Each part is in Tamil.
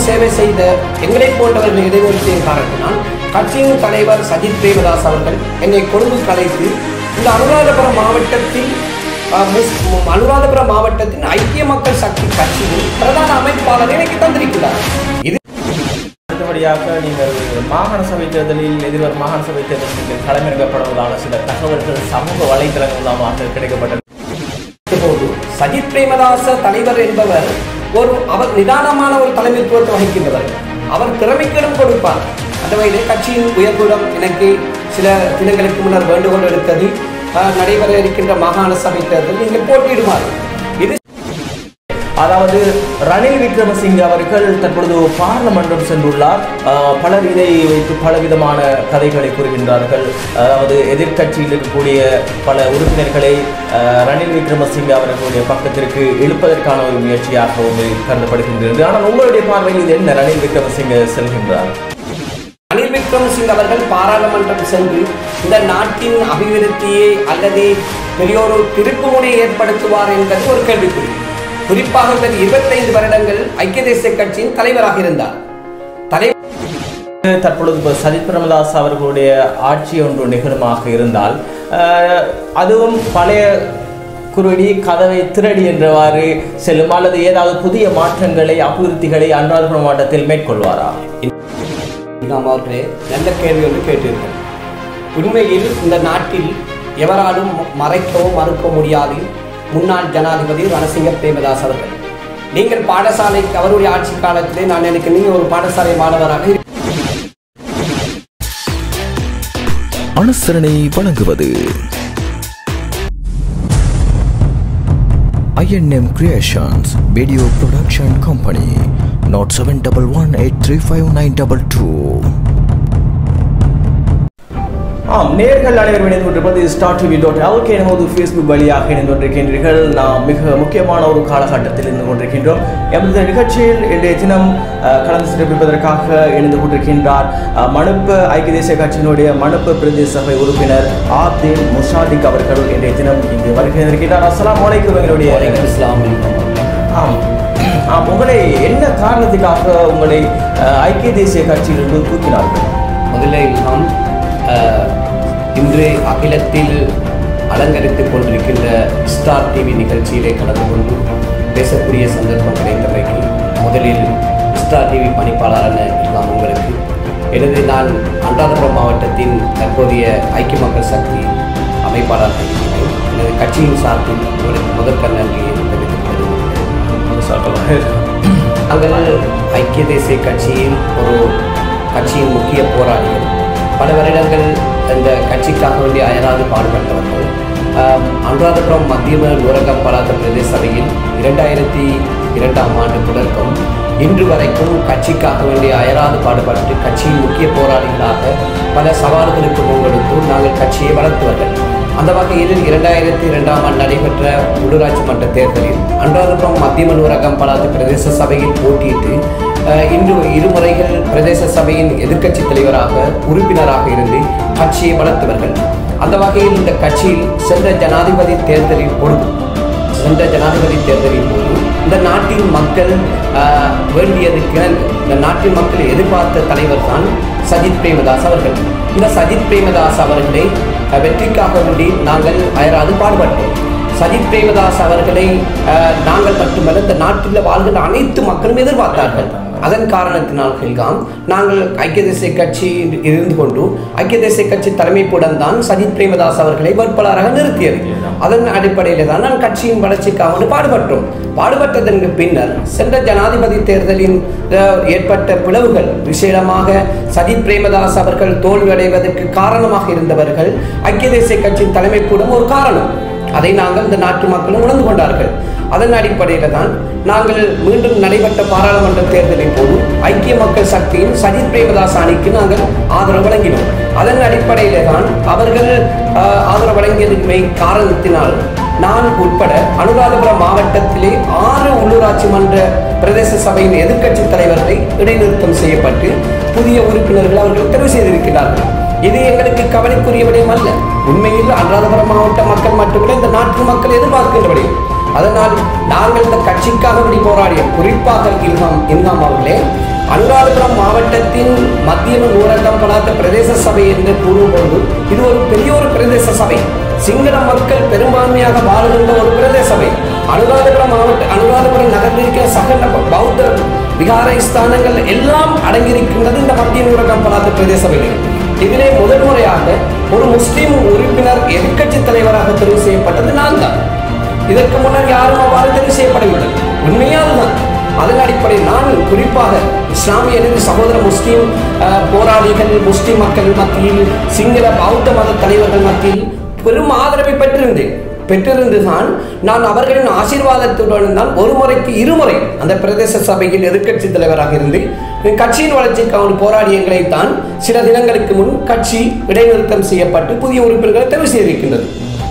சேவை செய்த எங்களை போன்றவர்களை இடைவெளித்திய காரணத்தினால் கட்சியின் தலைவர் சஜித் பிரேமதாஸ் அவர்கள் என்னை கொழும்பு கலைத்து இந்த அனுராதபுரம் மாவட்டத்தில் அஹ், முஸ்- மு- அனுராதபுரம் மாவட்டத்தின் ஐக்கிய மக்கள் சக்தி கட்சியின் பிரதான அமைப்பாளர் எனக்கு தந்திருக்கிறார் இது அடுத்தபடியாக நீங்கள் மாகாண சபை தேர்தலில் எதிர்வரும் மாகாண சபை தேர்தலில் நீங்கள் களமிறக்கப்படுவதான சில தகவல்கள் சமூக வலைதளங்கள் மூலமாக கிடைக்கப்பட்டது போது சஜித் பிரேமதாச தலைவர் என்பவர் ஒரு அவர் நிதானமான ஒரு தலைமைத்துவத்தை வகிக்கின்றவர் அவர் திறமைக்கிடம் கொடுப்பார் அந்த வகையில் கட்சியின் உயர்வுடன் எனக்கு சில தினங்களுக்கு முன்னர் வேண்டுகோள் எடுத்தது அஹ், நடைபெற இருக்கின்ற மாகாண சபை தேர்தல் நீங்கள் போட்டியிடுமாறு இது அதாவது ரணில் விக்ரமசிங்க அவர்கள் தற்பொழுது பார்லமன்றம் சென்றுள்ளார் ஆஹ் பலர் இதை வைத்து பலவிதமான கதைகளை கூறுகின்றார்கள் அதாவது எதிர்க்கட்சியில் இருக்கக்கூடிய பல உறுப்பினர்களை ஆஹ் ரணில் விக்ரமசிங்க அவர்களுடைய பக்கத்திற்கு இழுப்பதற்கான ஒரு முயற்சியாகவும் இது கருதப்படுகின்றது ஆனால் உங்களுடைய பார்வையில் இது என்ன ரணில் விக்ரமசிங்க செல்கின்றார் ரணில் விக்ரமசிங்க அவர்கள் பாராளுமன்றம் சென்று இந்த நாட்டின் அபிவிருத்தியை அல்லது பெரியோரு திருப்புமுனையை ஏற்படுத்துவார் என்பது ஒரு கேள்விக்குறி குறிப்பாக இவர் இருபத்தைந்து வருடங்கள் ஐக்கிய தேசிய கட்சியின் தலைவராக இருந்தார் தலைவர் தற்பொழுது இப்போ சஜித் பிரேமதாஸ் அவர்களுடைய ஆட்சி ஒன்று நிகழுமாக இருந்தால் ஆஹ், அதுவும் பழைய குருடி கதவை திரடி என்றவாறு செல்லும் அல்லது ஏதாவது புதிய மாற்றங்களை அபிவிருத்திகளை அன்றாட மாவட்டத்தில் மேற்கொள்வாரா நாம் அவர்களே நல்ல கேள்வி ஒன்று கேட்டீர்கள் உண்மையில் இந்த நாட்டில் எவராலும் மறைக்கவோ மறுக்க முடியாது முன்னாள் ஜனாதிபதி ரணசிங்க பிரேமதாஸ் அவர்கள் நீங்கள் பாடசாலைக்கு அவருடைய ஆட்சி காலத்திலே நான் எனக்கு நீங்கள் ஒரு பாடசாலை மாணவராக இரு- அனுசரணை வழங்குவது INM creations video production company நாட் seven double one eight three five nine double two ஆம் நேர்கள் அனைவரும் இணைந்து கொண்டிருப்பது ஸ்டார் டிவி டாட் எல்கே நமது ஃபேஸ்புக் வழியாக இணைந்து கொண்டிருக்கின்றீர்கள் நாம் மிக முக்கியமான ஒரு காலகட்டத்தில் இருந்து கொண்டிருக்கின்றோம் எமது நிகழ்ச்சியில் இன்றைய தினம் அஹ், கலந்து சிறப்பிப்பதற்காக இணைந்து கொண்டிருக்கின்றார் அஹ், மணுப்ப ஐக்கிய தேசிய கட்சியினுடைய மணுப்ப பிரதேச சபை உறுப்பினர் ஆப்தீன் முஷாதிக் அவர்கள் இன்றைய தினம் இங்கு வருகை இருக்கின்றார் அஸ்ஸலாமு அலைக்கும் எங்களுடைய வலைக்கம் இஸ்லாம் ஆம் ஆம் உங்களை என்ன காரணத்துக்காக உங்களை அஹ், ஐக்கிய தேசிய கட்சியிலிருந்து தூக்கினார்கள் முதலில் நாம் அஹ், இன்று அகிலத்தில் அலங்கரித்துக் கொண்டிருக்கின்ற ஸ்டார் டிவி நிகழ்ச்சியிலே கலந்து கொண்டு பேசக்கூடிய சந்தர்ப்பம் கிடைத்தமைக்கு முதலில் ஸ்டார் டிவி பணிப்பாளரான இல்லாம் உங்களுக்கு எனது நான் அனுராதபுரம் மாவட்டத்தின் தற்போதைய ஐக்கிய மக்கள் சக்தி அமைப்பாளராக இருக்கிறேன் எனது கட்சியின் சார்பில் உங்களுக்கு முதற்கண் நன்றியை தெரிவித்துக் கொள்கிறேன் நாங்கள் ஐக்கிய தேசிய கட்சியின் ஒரு கட்சியின் முக்கிய போராளிகள் பல வருடங்கள் இந்த கட்சிக்காக வேண்டி அயராது பாடுபட்டவர்கள் ஆம், அனுராதபுரம் மத்திய நூரகம் பலாத்த பிரதேச சபையில் இரண்டாயிரத்தி இரண்டாம் ஆண்டு தொடக்கம் இன்று வரைக்கும் கட்சிக்காக வேண்டி அயராது பாடுபட்டு கட்சியின் முக்கிய போராளிகளாக பல சவால்களுக்கு முன்னெடுத்து நாங்கள் கட்சியை வளர்த்துவர்கள் அந்த வகையில் இரண்டாயிரத்தி இரண்டாம் ஆண்டு நடைபெற்ற உள்ளூராட்சி மன்ற தேர்தலில் அனுராதபுரம் மத்திய நூரகம் பலாத்து பிரதேச சபையில் போட்டியிட்டு அஹ், இன்று இருமுறைகள் பிரதேச சபையின் எதிர்க்கட்சி தலைவராக உறுப்பினராக இருந்து கட்சியை வளர்த்தவர்கள் அந்த வகையில் இந்த கட்சியில் சென்ற ஜனாதிபதி தேர்தலில் பொழுது சென்ற ஜனாதிபதி தேர்தலின் போது இந்த நாட்டின் மக்கள் ஆஹ், வேண்டியது கிணங்கு இந்த நாட்டின் மக்கள் எதிர்பார்த்த தலைவர் தான் சஜித் பிரேமதாஸ் அவர்கள் இந்த சஜித் பிரேமதாஸ் அவர்களை அஹ், வெற்றிக்காக வேண்டி நாங்கள் அயராது பாடுபட்டோம் சஜித் பிரேமதாஸ் அவர்களை ஆஹ், நாங்கள் மட்டுமல்ல இந்த நாட்டில் வாழ்கின்ற அனைத்து மக்களும் எதிர்பார்த்தார்கள் அதன் காரணத்தினால்தான் நாங்கள் ஐக்கிய தேசிய கட்சி இருந்து கொண்டு ஐக்கிய தேசிய கட்சி தலைமைப்புடன் தான் சஜித் பிரேமதாஸ் அவர்களை வேட்பாளராக நிறுத்தியது அதன் அடிப்படையில் தான் நான் கட்சியின் வளர்ச்சிக்காக வந்து பாடுபட்டோம் பாடுபட்டதற்கு பின்னர் சென்ற ஜனாதிபதி தேர்தலின் அஹ், ஏற்பட்ட பிளவுகள் விசேடமாக சஜித் பிரேமதாஸ் அவர்கள் தோல்வியடைவதற்கு காரணமாக இருந்தவர்கள் ஐக்கிய தேசிய கட்சியின் தலைமைக்கூடம் ஒரு காரணம் அதை நாங்கள் இந்த நாட்டு மக்களும் உணர்ந்து கொண்டார்கள் அதன் அடிப்படையில் தான் நாங்கள் மீண்டும் நடைபெற்ற பாராளுமன்ற தேர்தலின் போது ஐக்கிய மக்கள் சக்தியின் சஜித் பிரேமதாஸ் அணிக்கு நாங்கள் ஆதரவு வழங்கினோம் அதன் அடிப்படையிலே தான் அவர்கள் ஆஹ், ஆதரவு வழங்கியதுமை காரணத்தினால் நான் உட்பட அனுராதபுரம் மாவட்டத்திலே ஆறு உள்ளூராட்சி மன்ற பிரதேச சபையின் எதிர்க்கட்சி தலைவர்களை இடைநிறுத்தம் செய்யப்பட்டு புதிய உறுப்பினர்கள் அவர்கள் தெரிவு செய்திருக்கிறார்கள் இது எங்களுக்கு கவலைக்குரிய விடயம் அல்ல உண்மையில் அனுராதபுரம் மாவட்ட மக்கள் மட்டுமில்லை இந்த நாட்டு மக்கள் எதிர்பார்க்கின்ற விடயம் அதனால் நாங்கள் இந்த கட்சிக்காக இப்படி போராடிய குறிப்பாக இல்ஹாம் இல்ஹாம் அவர்களே அனுராதபுரம் மாவட்டத்தின் மத்திய ஊரகம் பலாத்த பிரதேச சபை என்று கூறும்போது இது ஒரு பெரிய ஒரு பிரதேச சபை சிங்கள மக்கள் பெரும்பான்மையாக வாழுகின்ற ஒரு பிரதேச சபை அனுராதபுரம் மாவட்ட அனுராதபுரம் நகரில் இருக்கிற சகல பௌத்த விகார ஸ்தானங்கள் எல்லாம் அடங்கியிருக்கின்றது இந்த மத்திய ஊரகம் பலாத்த பிரதேச சபையில் இதிலே முதல் முறையாக ஒரு முஸ்லீம் உறுப்பினர் எதிர்க்கட்சி தலைவராக தெரிவு செய்யப்பட்டது நான் தான் இதற்கு முன்னர் யாரும் அவ்வாறு தெரிவு செய்யப்படவில்லை உண்மையால் தான் அதன் அடிப்படையில் நான் குறிப்பாக இஸ்லாமிய எனது சகோதர முஸ்லீம் அஹ், போராளிகள் முஸ்லீம் மக்கள் மத்தியில் சிங்கள பௌத்த மத தலைவர்கள் மத்தியில் பெரும் ஆதரவை பெற்றிருந்தேன் பெற்றிருந்துதான் நான் அவர்களின் ஆசீர்வாதத்துடன் தான் ஒரு முறைக்கு இருமுறை அந்த பிரதேச சபையில் எதிர்க்கட்சி தலைவராக இருந்து கட்சியின் வளர்ச்சிக்காக போராடிய எங்களைத்தான் சில தினங்களுக்கு முன் கட்சி இடைநிறுத்தம் செய்யப்பட்டு புதிய உறுப்பினர்களை தெரிவு செய்திருக்கின்றது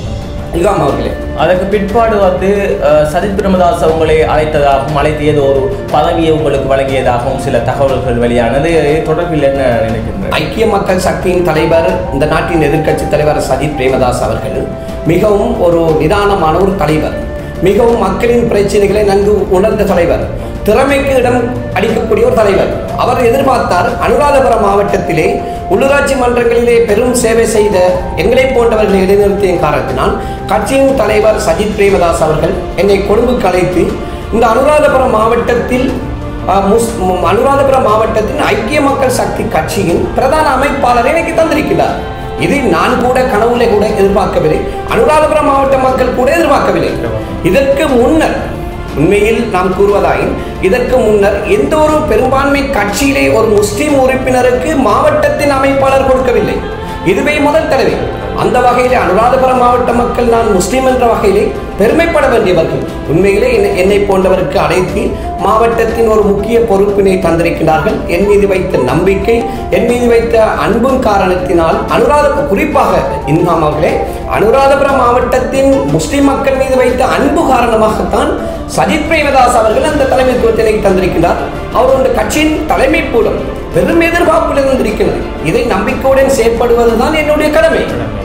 இதாம் அவர்களே அதற்கு பிற்பாடு வந்து அஹ், சஜித் பிரேமதாஸ் அவங்களை அழைத்ததாகவும் அழைத்து ஏதோ ஒரு பதவியை உங்களுக்கு வழங்கியதாகவும் சில தகவல்கள் வெளியானது இது தொடர்பில் என்ன நினைக்கின்றனர் ஐக்கிய மக்கள் சக்தியின் தலைவர் இந்த நாட்டின் எதிர்க்கட்சி தலைவர் சஜித் பிரேமதாஸ் அவர்கள் மிகவும் ஒரு நிதானமான ஒரு தலைவர் மிகவும் மக்களின் பிரச்சனைகளை நன்கு உணர்ந்த தலைவர் திறமைக்கு இடம் அளிக்கக்கூடிய ஒரு தலைவர் அவர் எதிர்பார்த்தார் அனுராதபுரம் மாவட்டத்திலே உள்ளூராட்சி மன்றங்களிலே பெரும் சேவை செய்த எங்களை போன்றவர்களை இடைநிறுத்திய காரணத்தினால் கட்சியின் தலைவர் சஜித் பிரேமதாஸ் அவர்கள் என்னை கொழும்புக்கு அழைத்து இந்த அனுராதபுரம் மாவட்டத்தில் அஹ், முஸ் ம், அனுராதபுரம் மாவட்டத்தின் ஐக்கிய மக்கள் சக்தி கட்சியின் பிரதான அமைப்பாளரை எனக்கு தந்திருக்கிறார் இது நான் கூட கனவுல கூட எதிர்பார்க்கவில்லை அனுராதபுரம் மாவட்ட மக்கள் கூட எதிர்பார்க்கவில்லை இதற்கு முன்னர் உண்மையில் நாம் கூறுவதாயின் இதற்கு முன்னர் எந்த ஒரு பெரும்பான்மை கட்சியிலே ஒரு முஸ்லிம் உறுப்பினருக்கு மாவட்டத்தின் அமைப்பாளர் கொடுக்கவில்லை இதுவே முதல் தடவை அந்த வகையிலே அனுராதபுரம் மாவட்ட மக்கள் நான் முஸ்லீம் என்ற வகையிலே பெருமைப்பட வேண்டியவர்கள் உண்மையிலே என்னை- என்னை போன்றவருக்கு அழைத்து மாவட்டத்தின் ஒரு முக்கிய பொறுப்பினை தந்திருக்கிறார்கள் என் மீது வைத்த நம்பிக்கை என் மீது வைத்த அன்பும் காரணத்தினால் அனுராத குறிப்பாக இன்ஹாம் அவர்களே அனுராதபுரம் மாவட்டத்தின் முஸ்லிம் மக்கள் மீது வைத்த அன்பு காரணமாகத்தான் சஜித் பிரேமதாஸ் அவர்கள் அந்த தலைமைத்துவத்தினை தந்திருக்கிறார் அவர் அந்த கட்சியின் தலைமைக்கூடம் பெரும் எதிர்பார்ப்புடன் இருந்திருக்கிறது இதை நம்பிக்கையுடன் செயற்படுவதுதான் என்னுடைய கடமை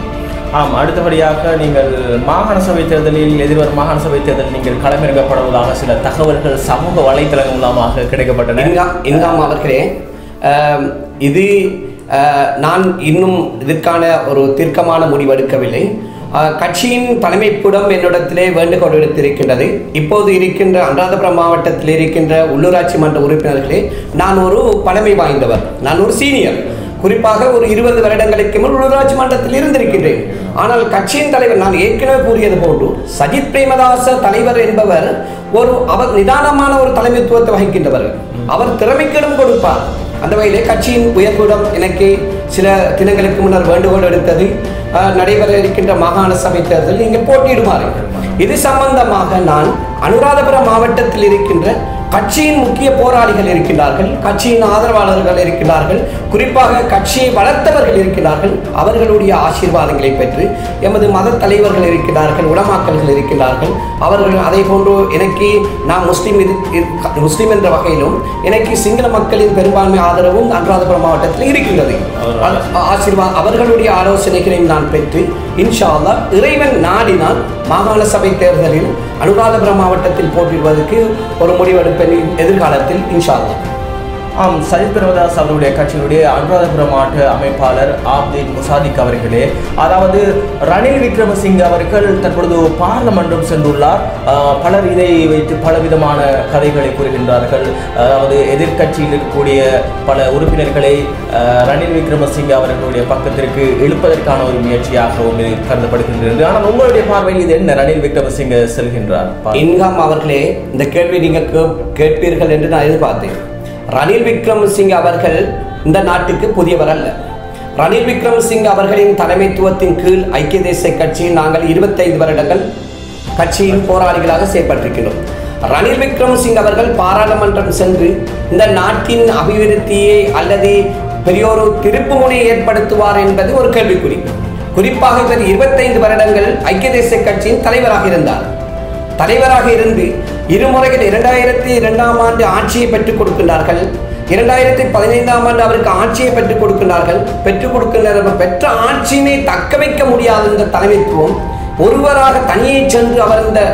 ஆம் அடுத்தபடியாக நீங்கள் மாகாண சபை தேர்தலில் எதிர்வரும் மாகாண சபை தேர்தலில் நீங்கள் களமிறக்கப்படுவதாக சில தகவல்கள் சமூக வலைத்தளங்கள் மூலமாக கிடைக்கப்பட்டன இங்கா- இங்காம் அவர்களே ஆம், இது ஆ, நான் இன்னும் இதற்கான ஒரு தீர்க்கமான முடிவெடுக்கவில்லை ஆ, கட்சியின் தலைமைப்புடம் என்னிடத்திலே வேண்டுகோள் விடுத்திருக்கின்றது இப்போது இருக்கின்ற அனுராதபுரம் மாவட்டத்தில் இருக்கின்ற உள்ளூராட்சி மன்ற உறுப்பினர்களே நான் ஒரு பழமை வாய்ந்தவர் நான் ஒரு சீனியர் குறிப்பாக ஒரு இருபது வருடங்களுக்கு முன் உள்ளூராட்சி மன்றத்தில் இருந்திருக்கின்றேன் ஆனால் கட்சியின் தலைவர் நான் ஏற்கனவே கூறியது போன்று சஜித் பிரேமதாச தலைவர் என்பவர் ஒரு அவர் நிதானமான ஒரு தலைமைத்துவத்தை வகிக்கின்றவர் அவர் திறமைக்கிடம் கொடுப்பார் அந்த வகையிலே கட்சியின் உயர்விடம் எனக்கு சில தினங்களுக்கு முன்னர் வேண்டுகோள் எடுத்தது அஹ், நடைபெற இருக்கின்ற மாகாண சபை தேர்தல் நீங்கள் போட்டியிடுமாறு இது சம்பந்தமாக நான் அனுராதபுரம் மாவட்டத்தில் இருக்கின்ற கட்சியின் முக்கிய போராளிகள் இருக்கின்றார்கள் கட்சியின் ஆதரவாளர்கள் இருக்கின்றார்கள் குறிப்பாக கட்சியை வளர்த்தவர்கள் இருக்கிறார்கள் அவர்களுடைய ஆசீர்வாதங்களை பெற்று எமது மத தலைவர்கள் இருக்கிறார்கள் உலமாக்கல்கள் இருக்கின்றார்கள் அவர்கள் அதை போன்று எனக்கு நான் முஸ்லீம் இரு- இரு- முஸ்லீம் என்ற வகையிலும் எனக்கு சிங்கள மக்களின் பெரும்பான்மை ஆதரவும் அனுராதபுரம் மாவட்டத்தில் இருக்கின்றது அவர்கள் ஆ- ஆசீர்வாத அவர்களுடைய ஆலோசனைகளையும் நான் பெற்று இன்ஷா அல்லாஹ் இறைவன் நாடினால் மாகாண சபை தேர்தலில் அனுராதபுரம் மாவட்டத்தில் போட்டியிடுவதற்கு ஒரு முடிவெடுப்பேன் எதிர்காலத்தில் இன்ஷா அல்லாஹ் ஆம் சஜித் பிரேமதாஸ் அவருடைய கட்சியினுடைய அனுராதபுரம் மாவட்ட அமைப்பாளர் ஆப்தீன் முசாதிக் அவர்களே அதாவது ரணில் விக்ரமசிங்க அவர்கள் தற்பொழுது பார்லமென்றும் சென்றுள்ளார் ஆஹ், பலர் இதை வைத்து பலவிதமான கதைகளை கூறுகின்றார்கள் அதாவது எதிர்க்கட்சியில் இருக்கக்கூடிய பல உறுப்பினர்களை ஆஹ், ரணில் விக்ரமசிங்க அவர்களுடைய பக்கத்திற்கு இழுப்பதற்கான ஒரு முயற்சியாகவும் இது கருதப்படுகின்றது ஆனால் உங்களுடைய பார்வையில் இது என்ன ரணில் விக்ரமசிங்க செல்கின்றார் இன்காம் அவர்களே இந்த கேள்வி நீங்க கே- கேட்பீர்கள் என்று நான் எதிர்பார்த்தேன் ரணில் விக்ரமசிங்க அவர்கள் இந்த நாட்டுக்கு புதியவர் அல்ல ரணில் விக்ரமசிங்க அவர்களின் தலைமைத்துவத்தின் கீழ் ஐக்கிய தேசிய கட்சியில் நாங்கள் இருபத்தைந்து வருடங்கள் கட்சியின் போராளிகளாக செயல்பட்டிருக்கிறோம் ரணில் விக்ரமசிங்க அவர்கள் பாராளுமன்றம் சென்று இந்த நாட்டின் அபிவிருத்தியை அல்லது பெரியோரு திருப்புமுனையை ஏற்படுத்துவார் என்பது ஒரு கேள்விக்குறி குறிப்பாக இவர் இருபத்தைந்து வருடங்கள் ஐக்கிய தேசிய கட்சியின் தலைவராக இருந்தார் தலைவராக இருந்து இருமுறைகள் இரண்டாயிரத்தி இரண்டாம் ஆண்டு ஆட்சியை பெற்றுக் கொடுக்கின்றார்கள் இரண்டாயிரத்தி பதினைந்தாம் ஆண்டு அவருக்கு ஆட்சியை பெற்றுக் கொடுக்கின்றார்கள் பெற்றுக் கொடுக்கின்ற பெற்ற ஆட்சியினை தக்க வைக்க முடியாத இந்த தலைமைத்துவம் ஒருவராக தனியே சென்று அவர் இந்த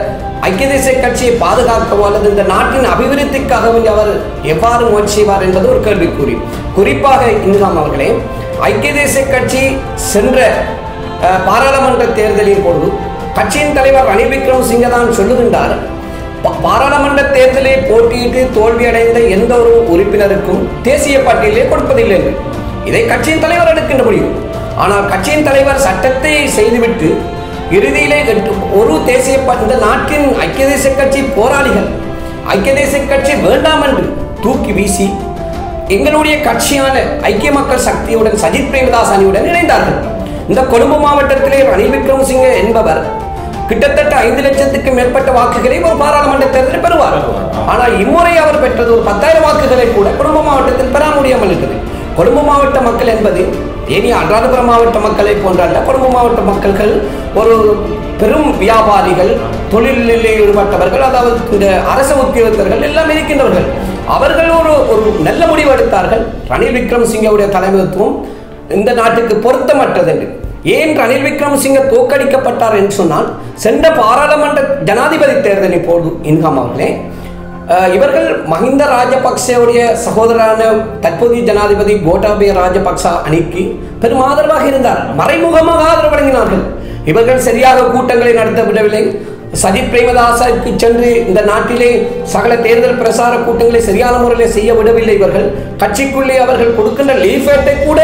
ஐக்கிய தேசிய கட்சியை பாதுகாக்கவோ அல்லது இந்த நாட்டின் அபிவிருத்திக்காகவோ அவர் எவ்வாறு முயற்சி செய்வார் என்பது ஒரு கேள்விக்குறி குறிப்பாக இன்காம் அவர்களே ஐக்கிய தேசிய கட்சி சென்ற அஹ், பாராளுமன்ற தேர்தலின் பொழுது கட்சியின் தலைவர் ரணில் விக்ரமசிங்க தான் சொல்லுகின்றார் பா- பாராளுமன்ற தேர்தலில் போட்டியிட்டு தோல்வியடைந்த எந்த ஒரு உறுப்பினருக்கும் தேசிய பட்டியலே கொடுப்பதில்லை என்று இதை கட்சியின் தலைவர் எடுக்கின்ற முடியும் ஆனால் கட்சியின் தலைவர் சட்டத்தை செய்துவிட்டு இறுதியிலே எட்டு- ஒரு தேசிய ப- இந்த நாட்டின் ஐக்கிய தேசிய கட்சி போராளிகள் ஐக்கிய தேசிய கட்சி வேண்டாம் என்று தூக்கி வீசி எங்களுடைய கட்சியான ஐக்கிய மக்கள் சக்தியுடன் சஜித் பிரேமதாஸ் அணியுடன் இணைந்தார்கள் இந்த கொழும்பு மாவட்டத்திலே ரணில் விக்ரமசிங்க என்பவர் கிட்டத்தட்ட ஐந்து லட்சத்துக்கு மேற்பட்ட வாக்குகளை ஒரு பாராளுமன்ற தேர்தலில் பெறுவார் பெறுவார், ஆ. ஆனால் இம்முறை அவர் பெற்றது ஒரு பத்தாயிரம் வாக்குகளை கூட கொழும்பு மாவட்டத்தில் பெற முடியாமல் இருக்குது கொழும்பு மாவட்ட மக்கள் என்பது ஏனி அனுராதபுரம் மாவட்ட மக்களை போன்றல்ல கொழும்பு மாவட்ட மக்கள்கள் ஒரு பெரும் வியாபாரிகள் தொழிலில் ஈடுபட்டவர்கள் அதாவது இந்த அரசு உத்தியோகத்தர்கள் எல்லாம் இருக்கின்றவர்கள் அவர்கள் ஒரு ஒரு நல்ல முடிவு எடுத்தார்கள் ரணில் விக்ரமசிங்கவுடைய தலைமைத்துவம் இந்த நாட்டுக்கு பொருத்தமற்றது என்று ஏன் ரணில் விக்ரமசிங்க தோற்கடிக்கப்பட்டார் என்று சொன்னால் சென்ற பாராளுமன்ற ஜனாதிபதி தேர்தலின் போது இன்காம் அவர்களே அஹ், இவர்கள் மஹிந்த ராஜபக்சேவுடைய சகோதரரான தற்போதைய ஜனாதிபதி கோட்டாபய ராஜபக்ச அணிக்கு பெரும் ஆதரவாக இருந்தார் மறைமுகமாக ஆதரவு வழங்கினார்கள் இவர்கள் சரியாக கூட்டங்களை நடத்த விடவில்லை சஜித் பிரேமதாசருக்கு சென்று இந்த நாட்டிலே சகல தேர்தல் பிரசார கூட்டங்களை சரியான முறையில் செய்ய விடவில்லை இவர்கள் கட்சிக்குள்ளே அவர்கள் கொடுக்கின்ற லீஃபேட்டை கூட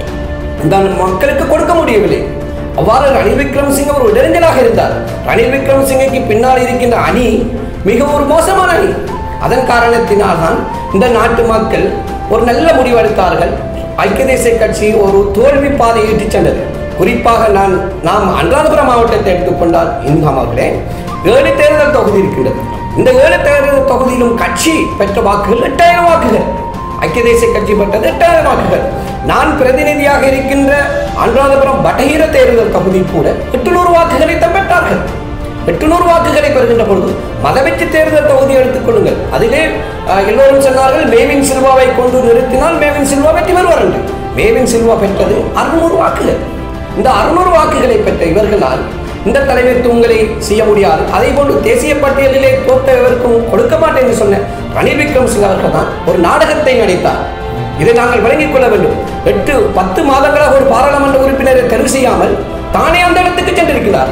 இந்த மக்களுக்கு கொடுக்க முடியவில்லை அவ்வாறு ரணில் விக்ரமசிங்க ஒரு இடைஞ்சலாக இருந்தார் ரணில் விக்ரமசிங்கைக்கு பின்னால் இருக்கின்ற அணி மிக ஒரு மோசமான அணி அதன் காரணத்தினால் தான் இந்த நாட்டு மக்கள் ஒரு நல்ல முடிவு எடுத்தார்கள் ஐக்கிய தேசிய கட்சி ஒரு தோல்வி பாதையை இட்டுச் சென்றது குறிப்பாக நான் நாம் அனுராதபுரம் மாவட்டத்தை எடுத்துக்கொண்டால் இன்காம் அவர்களே ஏழு தேர்தல் தொகுதி இருக்கின்றது இந்த ஏழு தேர்தல் தொகுதியிலும் கட்சி பெற்ற வாக்குகள் எட்டாயிரம் வாக்குகள் ஐக்கிய தேசிய கட்சி பெற்றது எட்டாயிரம் வாக்குகள் நான் பிரதிநிதியாக இருக்கின்ற அனுராதபுரம் வடகீர தேர்தல் தொகுதி கூட எட்டுநூறு வாக்குகளை தான் பெற்றார்கள் எட்டுநூறு வாக்குகளை பெறுகின்ற பொழுது மதவெற்றி தேர்தல் தொகுதி எடுத்துக் கொள்ளுங்கள் அதிலே அஹ், எல்லோரும் சொன்னார்கள் மேவின் சில்வாவை கொண்டு நிறுத்தினால் மேவின் சில்வா வெற்றி பெறுவார் என்று மேவின் சில்வா பெற்றது அறுநூறு வாக்குகள் இந்த அறுநூறு வாக்குகளை பெற்ற இவர்களால் இந்த தலைமைத்துவங்களை செய்ய முடியாது அதே போன்று தேசிய பட்டியலிலே தோற்றவருக்கும் கொடுக்க மாட்டேன் என்று சொன்ன ரணில் விக்ரமசிங்க அவர்கள் தான் ஒரு நாடகத்தை நடித்தார் இதை நாங்கள் விளங்கிக் கொள்ள வேண்டும் எட்டு பத்து மாதங்களாக ஒரு பாராளுமன்ற உறுப்பினரை தெரிவு செய்யாமல் தானே அந்த இடத்துக்கு சென்றிருக்கிறார்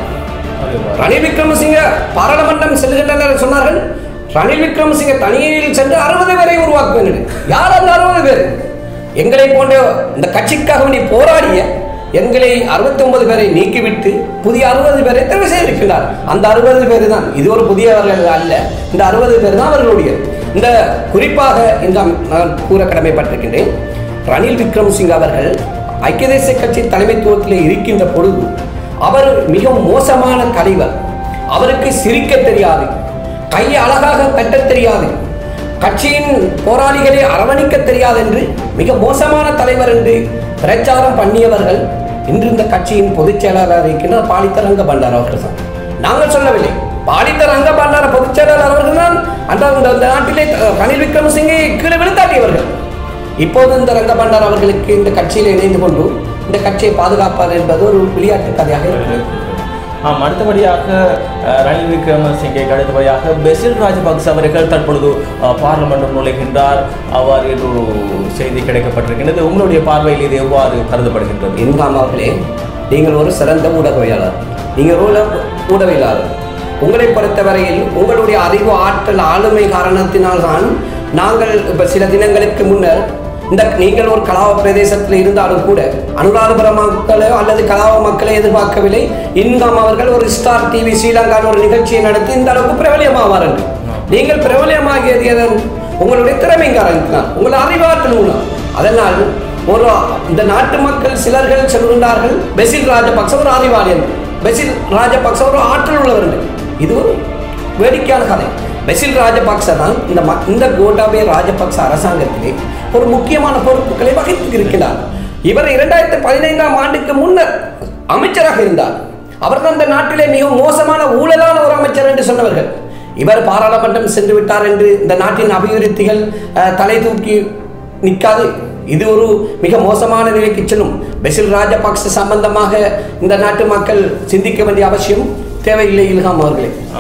ரணில் விக்ரமசிங்க பாராளுமன்றம் செல்கின்றனர் சொன்னார்கள் ரணில் விக்ரமசிங்க தனியில் சென்று அறுபது பேரை உருவாக்குவேன் என்று. யார் அந்த அறுபது பேர் எங்களை போன்ற இந்த கட்சிக்காக வேண்டி போராடிய எங்களை 69 பேரை நீக்கிவிட்டு புதிய அறுபது பேரை தெரிவு செய்திருக்கிறார் அந்த அறுபது பேர் தான் இது ஒரு புதியவர்கள் அல்ல இந்த அறுபது பேர் தான் அவர்களுடைய இந்த குறிப்பாக இந்த நான் கூற கடமைப்பட்டிருக்கின்றேன் ரணில் விக்ரமசிங்க அவர்கள் ஐக்கிய தேசிய கட்சி தலைமைத்துவத்தில் இருக்கின்ற பொழுது அவர் மிக மோசமான தலைவர் அவருக்கு சிரிக்க தெரியாது கையை அழகாக கட்டத் தெரியாது கட்சியின் போராளிகளை அரவணைக்க தெரியாது என்று மிக மோசமான தலைவர் என்று பிரச்சாரம் பண்ணியவர்கள் இன்று இந்த கட்சியின் பொதுச் செயலாளர் இருக்கின்ற பாலித்த ரங்க பண்டார் அவர்கள் தான் நாங்கள் சொல்லவில்லை பாலித்த ரங்க பண்டார பொதுச் செயலாளர் அவர்கள் தான் அந்த இந்த இந்த நாட்டிலே அஹ், ரணில் விக்ரமசிங்கை கீழே விழுத்தாட்டியவர்கள் இப்போது இந்த ரங்க பண்டார் அவர்களுக்கு இந்த கட்சியில் இணைந்து கொண்டு இந்த கட்சியை பாதுகாப்பார் என்பது ஒரு விளையாட்டு கதையாக இருக்கிறது ஆம் அடுத்தபடியாக அஹ், ரணில் விக்ரமசிங்கைக்கு அடுத்தபடியாக பெசில் ராஜபக்ச அவர்கள் தற்பொழுது அஹ், பார்லிமெண்ட் நுழைகின்றார் அவ்வாறு என்று ஒரு செய்தி கிடைக்கப்பட்டிருக்கின்றது உங்களுடைய பார்வையில் இது எவ்வாறு கருதப்படுகின்றது இன்காம் அவர்களே நீங்கள் ஒரு சிறந்த ஊடகவியலாளர் நீங்கள் ஒரு ஊடகவியலாளர் உங்களை பொறுத்தவரையில் உங்களுடைய அறிவு ஆற்றல் ஆளுமை காரணத்தினால்தான் நாங்கள் இப்போ சில தினங்களுக்கு முன்னர் இந்த நீங்கள் ஒரு கலாவ பிரதேசத்தில் இருந்தாலும் கூட அனுராதபுரம் மக்களோ அல்லது கலாவ மக்களை எதிர்பார்க்கவில்லை இன்காம் அவர்கள் ஒரு ஸ்டார் டிவி ஸ்ரீலங்கான ஒரு நிகழ்ச்சியை நடத்தி இந்த அளவுக்கு பிரபலியமாவார்கள் நீங்கள் பிரபலியமாகியது எதன் உங்களுடைய திறமை காரணத்தினால் உங்கள் அறிவாற்றல் மூலம் அதனால் ஒரு இந்த நாட்டு மக்கள் சிலர்கள் சொல்கின்றார்கள் பெசில் ராஜபக்ச ஒரு அறிவாளி என்று பெசில் ராஜபக்ச ஒரு ஆற்றல் உள்ளவர் என்று இது ஒரு வேடிக்கையான கதை பெசில் ராஜபக்ச தான் இந்த ம- இந்த கோட்டாபய ராஜபக்ச அரசாங்கத்திலே ஒரு முக்கியமான பொறுப்புகளை வகித்து இருக்கிறார் இவர் இரண்டாயிரத்தி பதினைந்தாம் ஆண்டுக்கு முன்னர் அமைச்சராக இருந்தார் அவர் தான் இந்த நாட்டிலே மிக மோசமான ஊழலான ஒரு அமைச்சர் என்று சொன்னவர்கள் இவர் பாராளுமன்றம் சென்று விட்டார் என்று இந்த நாட்டின் அபிவிருத்திகள் அஹ், தலை தூக்கி நிற்காது இது ஒரு மிக மோசமான நிலைக்கு செல்லும் பெசில் ராஜபக்ச சம்பந்தமாக இந்த நாட்டு மக்கள் சிந்திக்க வேண்டிய அவசியம் தேவையில்லை இல்ஹாம் அவர்களே ஆம்.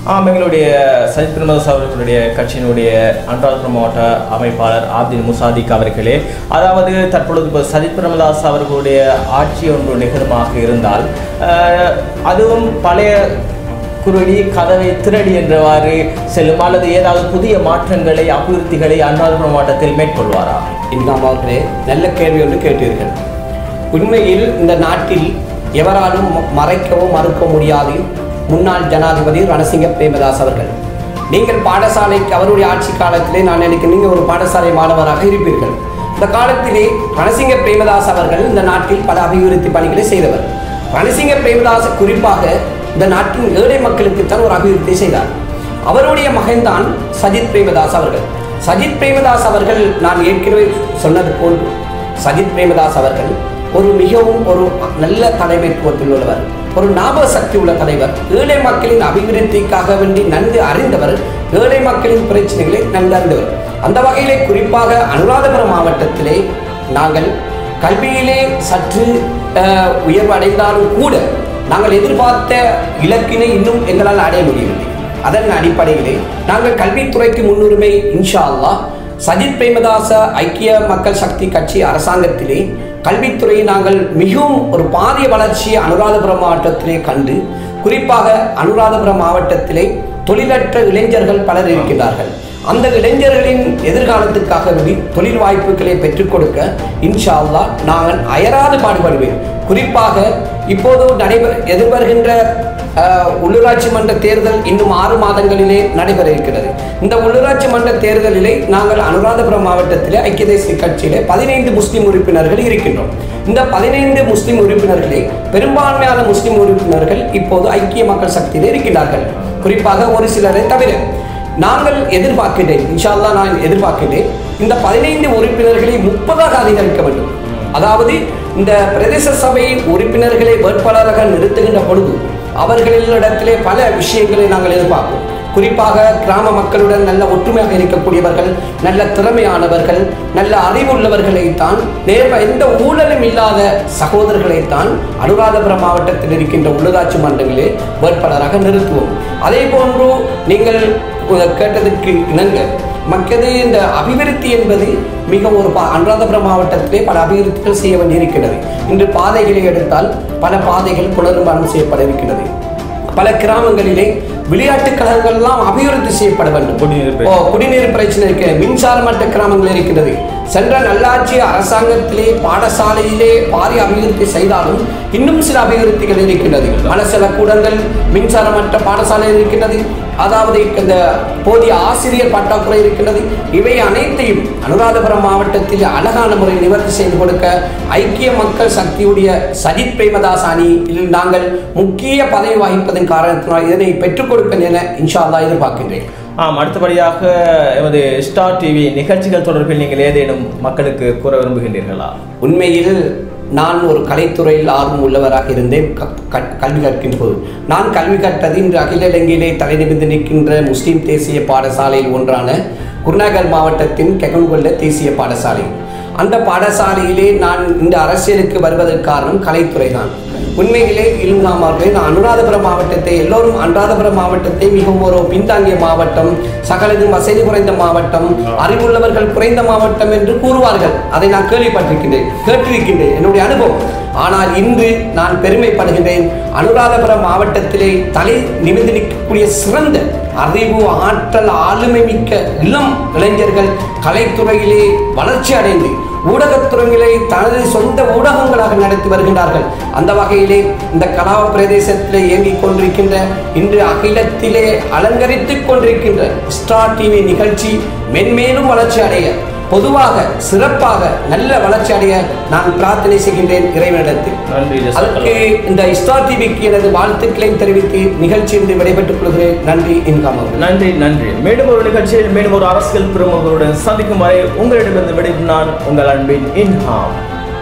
ஆம் எங்களுடைய சஜித் பிரமதாஸ் அவர்களுடைய கட்சியினுடைய அன்றாதபுரம் மாவட்ட அமைப்பாளர் ஆப்தின் முசாதிக் அவர்களே அதாவது தற்பொழுது இப்போ சஜித் பிரமதாஸ் அவர்களுடைய ஆட்சி ஒன்று நிகழுமாக இருந்தால் அஹ், அதுவும் பழைய குருடி கதவை திரடி என்றவாறு செல்லும் அல்லது ஏதாவது புதிய மாற்றங்களை அபிவிருத்திகளை அன்றாதபுரம் மாவட்டத்தில் மேற்கொள்வாரா இன்காம் அவர்களே நல்ல கேள்வி ஒன்று கேட்டீர்கள் உண்மையில் இந்த நாட்டில் எவராலும் ம- மறைக்கவோ மறுக்க முடியாது முன்னாள் ஜனாதிபதி ரணசிங்க பிரேமதாஸ் அவர்கள் நீங்கள் பாடசாலைக்கு அவருடைய ஆட்சி காலத்திலே நான் நினைக்கிறேன் நீங்கள் ஒரு பாடசாலை மாணவராக இருப்பீர்கள் இந்த காலத்திலே ரணசிங்க பிரேமதாஸ் அவர்கள் இந்த நாட்டில் பல அபிவிருத்தி பணிகளை செய்தவர் ரணசிங்க பிரேமதாஸ் குறிப்பாக இந்த நாட்டின் ஏழை மக்களுக்குத்தான் ஒரு அபிவிருத்தி செய்தார் அவருடைய மகன்தான் சஜித் பிரேமதாஸ் அவர்கள் சஜித் பிரேமதாஸ் அவர்கள் நான் ஏற்கனவே சொன்னது போன்று சஜித் பிரேமதாஸ் அவர்கள் ஒரு மிகவும் ஒரு நல்ல தலைமைத்துவத்தில் உள்ளவர் ஒரு ஞாபக சக்தி உள்ள தலைவர் ஏழை மக்களின் அபிவிருத்திக்காக வேண்டி நன்கு அறிந்தவர் ஏழை மக்களின் பிரச்சனைகளை நன்கு அறிந்தவர் அந்த வகையிலே குறிப்பாக அனுராதபுரம் மாவட்டத்திலே நாங்கள் கல்வியிலே சற்று அஹ், உயர்வு அடைந்தாலும் கூட நாங்கள் எதிர்பார்த்த இலக்கினை இன்னும் எங்களால் அடைய முடியவில்லை அதன் அடிப்படையிலே நாங்கள் கல்வித்துறைக்கு முன்னுரிமை இன்ஷா அல்லாஹ் சஜித் பிரேமதாச ஐக்கிய மக்கள் சக்தி கட்சி அரசாங்கத்திலே கல்வித்துறையை நாங்கள் மிகவும் ஒரு பாரிய வளர்ச்சியை அனுராதபுரம் மாவட்டத்திலே கண்டு குறிப்பாக அனுராதபுரம் மாவட்டத்திலே தொழிலற்ற இளைஞர்கள் பலர் இருக்கிறார்கள் அந்த இளைஞர்களின் எதிர்காலத்துக்காக வேண்டி தொழில் வாய்ப்புகளை பெற்றுக் கொடுக்க இன்ஷா அல்லாஹ் நாங்கள் அயராது பாடுபடுவேன் குறிப்பாக இப்போது நடைபெற எதிர்வருகின்ற அஹ், உள்ளூராட்சி மன்ற தேர்தல் இன்னும் ஆறு மாதங்களிலே நடைபெற இருக்கிறது இந்த உள்ளூராட்சி மன்ற தேர்தலிலே நாங்கள் அனுராதபுரம் மாவட்டத்திலே ஐக்கிய தேசிய கட்சியிலே பதினைந்து முஸ்லிம் உறுப்பினர்கள் இருக்கின்றோம் இந்த பதினைந்து முஸ்லிம் உறுப்பினர்களே பெரும்பான்மையான முஸ்லிம் உறுப்பினர்கள் இப்போது ஐக்கிய மக்கள் சக்தியிலே இருக்கின்றார்கள் குறிப்பாக ஒரு சிலரை தவிர நாங்கள் எதிர்பார்க்கிறேன் இன்ஷா அல்லாஹ் நான் எதிர்பார்க்கிறேன் இந்த பதினைந்து உறுப்பினர்களை முப்பதாக அதிகரிக்க வேண்டும் அதாவது இந்த பிரதேச சபை உறுப்பினர்களை வேட்பாளராக நிறுத்துகின்ற பொழுது அவர்களிடத்திலே பல விஷயங்களை நாங்கள் எதிர்பார்ப்போம் குறிப்பாக கிராம மக்களுடன் நல்ல ஒற்றுமையாக இருக்கக்கூடியவர்கள் நல்ல திறமையானவர்கள் நல்ல அறிவுள்ளவர்களைத்தான் நேர்ம எந்த ஊழலும் இல்லாத சகோதரர்களைத்தான் அனுராதபுரம் மாவட்டத்தில் இருக்கின்ற உள்ளூராட்சி மன்றங்களே வேட்பாளராக நிறுத்துவோம் அதே போன்று நீங்கள் கேட்டதற்கு இணங்க மக்களது இந்த அபிவிருத்தி என்பது மிக ஒரு பா அனுராதபுரம் மாவட்டத்திலே பல அபிவிருத்திகள் செய்ய வேண்டியிருக்கிறது இன்று பாதைகளை எடுத்தால் பல பாதைகள் புனர்நிர்மாணம் செய்யப்பட இருக்கிறது பல கிராமங்களிலே விளையாட்டுக் கழகங்கள்லாம் அபிவிருத்தி செய்யப்பட வேண்டும் குடிநீர் பிரச்சனை. ஓ, குடிநீர் பிரச்சனை இருக்கிறது மின்சாரமற்ற கிராமங்கள் இருக்கிறது சென்ற நல்லாட்சி அரசாங்கத்திலே பாடசாலையிலே பாரிய அபிவிருத்தி செய்தாலும் இன்னும் சில அபிவிருத்திகள் இருக்கின்றது மனசல கூடங்கள் மின்சாரமற்ற பாடசாலை இருக்கின்றது அதாவது இந்த போதிய ஆசிரியர் பற்றாக்குறை இருக்கின்றது இவை அனைத்தையும் அனுராதபுரம் மாவட்டத்தில் அழகான முறையில் நிவர்த்தி செய்து கொடுக்க ஐக்கிய மக்கள் சக்தியுடைய சஜித் பிரேமதாஸ் அணியில் நாங்கள் முக்கிய பதவி வகிப்பதன் காரணத்தினால் இதனை பெற்றுக் கொடுப்பேன் என இன்ஷா அல்லாஹ் எதிர்பார்க்கின்றேன் ஆம் அடுத்தபடியாக எமது ஸ்டார் டிவி நிகழ்ச்சிகள் தொடர்பில் நீங்கள் ஏதேனும் மக்களுக்கு கூற விரும்புகின்றீர்களா உண்மையில் நான் ஒரு கலைத்துறையில் ஆர்வம் உள்ளவராக இருந்தேன் க- க- கல்வி கற்கின்ற போது நான் கல்வி கற்றது இன்று அகில இலங்கையிலே தலைநிமிர்ந்து நிற்கின்ற முஸ்லிம் தேசிய பாடசாலையில் ஒன்றான குருநாகல் மாவட்டத்தின் கெகன்கொள்ள தேசிய பாடசாலை அந்த பாடசாலையிலே நான் இந்த அரசியலுக்கு வருவதற்கு காரணம் கலைத்துறை தான் உண்மையிலே இலுங்காமார்களே நான் அனுராதபுரம் மாவட்டத்தை எல்லோரும் அனுராதபுரம் மாவட்டத்தை மிகவும் ஒரு பின்தாங்கிய மாவட்டம் சகலதும் வசதி குறைந்த மாவட்டம் அறிவுள்ளவர்கள் குறைந்த மாவட்டம் என்று கூறுவார்கள் அதை நான் கேள்விப்பட்டிருக்கின்றேன் கேட்டிருக்கின்றேன் என்னுடைய அனுபவம் ஆனால் இன்று நான் பெருமைப்படுகின்றேன் அனுராதபுரம் மாவட்டத்திலே தலை நிமிர்ந்து நிற்கக்கூடிய சிறந்த அறிவு ஆற்றல் ஆளுமை மிக்க இளம் இளைஞர்கள் கலைத்துறையிலே வளர்ச்சி அடைந்து ஊடகத்துறைகளை தனது சொந்த ஊடகங்களாக நடத்தி வருகின்றார்கள் அந்த வகையிலே இந்த கலாவ பிரதேசத்திலே இயங்கிக் கொண்டிருக்கின்ற இன்று அகிலத்திலே அலங்கரித்துக் கொண்டிருக்கின்ற ஸ்டார் டிவி நிகழ்ச்சி மென்மேலும் வளர்ச்சி அடைய பொதுவாக சிறப்பாக நல்ல வளர்ச்சி அடைய நான் பிரார்த்தனை செய்கின்றேன் இறைவனிடத்தில் நன்றி அதற்கு இந்த ஸ்டார் டிவிக்கு எனது வாழ்த்துக்களை தெரிவித்து நிகழ்ச்சியிலிருந்து விடைபெற்றுக் கொள்கிறேன் நன்றி இன்காம் அவர்கள் நன்றி நன்றி மீண்டும் ஒரு நிகழ்ச்சியில் மீண்டும் ஒரு அரசியல் பிரமுகருடன் சந்திக்கும் வரை உங்களிடமிருந்து விடைபெறும் நான் உங்கள் அன்பின் இன்ஹாம்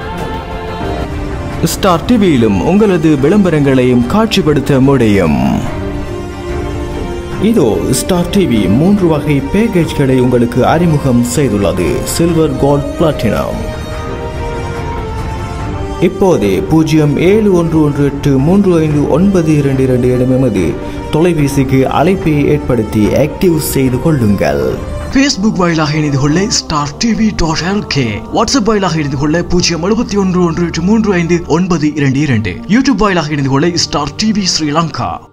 ஸ்டார் டிவியிலும் உங்களது விளம்பரங்களையும் காட்சிப்படுத்த முடியும் இதோ ஸ்டார் டிவி மூன்று வகை பேக்கேஜ்களை உங்களுக்கு அறிமுகம் செய்துள்ளது சில்வர் கோல்ட் பிளாட்டினம் இப்போதே பூஜ்ஜியம் ஏழு ஒன்று ஒன்று எட்டு மூன்று ஐந்து ஒன்பது இரண்டு இரண்டு எனும் எமது தொலைபேசிக்கு அழைப்பை ஏற்படுத்தி ஆக்டிவ் செய்து கொள்ளுங்கள் ஃபேஸ்புக் வாயிலாக இணைந்து கொள்ள star TV dot LK WhatsApp வாயிலாக இணைந்து கொள்ள பூஜ்ஜியம் எழுபத்தி ஒன்று ஒன்று எட்டு மூன்று ஐந்து ஒன்பது இரண்டு இரண்டு யூடியூப் வாயிலாக இணைந்து கொள்ள ஸ்டார் டிவி ஸ்ரீலங்கா